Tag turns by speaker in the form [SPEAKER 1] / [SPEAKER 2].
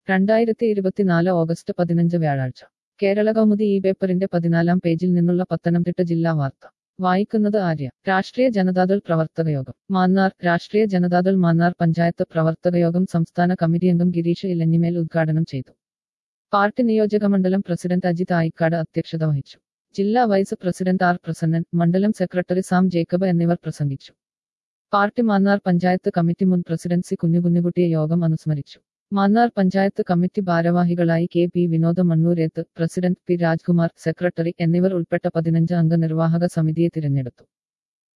[SPEAKER 1] രണ്ടായിരത്തി ഇരുപത്തിനാല് ഓഗസ്റ്റ് പതിനഞ്ച് വ്യാഴാഴ്ച കേരള കൗമുദി ഈ പേപ്പറിന്റെ പതിനാലാം പേജിൽ നിന്നുള്ള പത്തനംതിട്ട ജില്ലാ വാർത്ത വായിക്കുന്നത് ആര്യ രാഷ്ട്രീയ ജനതാദൾ പ്രവർത്തകയോഗം മാന്നാർ രാഷ്ട്രീയ ജനതാദൾ മാന്നാർ പഞ്ചായത്ത് പ്രവർത്തകയോഗം സംസ്ഥാന കമ്മിറ്റി അംഗം ഗിരീഷ് ഇലഞ്ഞിമേൽ ഉദ്ഘാടനം ചെയ്തു പാർട്ടി നിയോജകമണ്ഡലം പ്രസിഡന്റ് അജിത് ആയിക്കാട് അധ്യക്ഷത വഹിച്ചു ജില്ലാ വൈസ് പ്രസിഡന്റ് ആർ പ്രസന്നൻ മണ്ഡലം സെക്രട്ടറി സാം ജേക്കബ് എന്നിവർ പ്രസംഗിച്ചു പാർട്ടി മാന്നാർ പഞ്ചായത്ത് കമ്മിറ്റി മുൻ പ്രസിഡന്റ് സി കുഞ്ഞുകുഞ്ഞുകുട്ടിയെ യോഗം അനുസ്മരിച്ചു മാന്നാർ പഞ്ചായത്ത് കമ്മിറ്റി ഭാരവാഹികളായി K P Vinoda Mannoorethu president P Rajkumar secretary എന്നിവർ ഉൾപ്പെട്ട പതിനഞ്ച് അംഗ നിർവാഹക സമിതിയെ തിരഞ്ഞെടുത്തു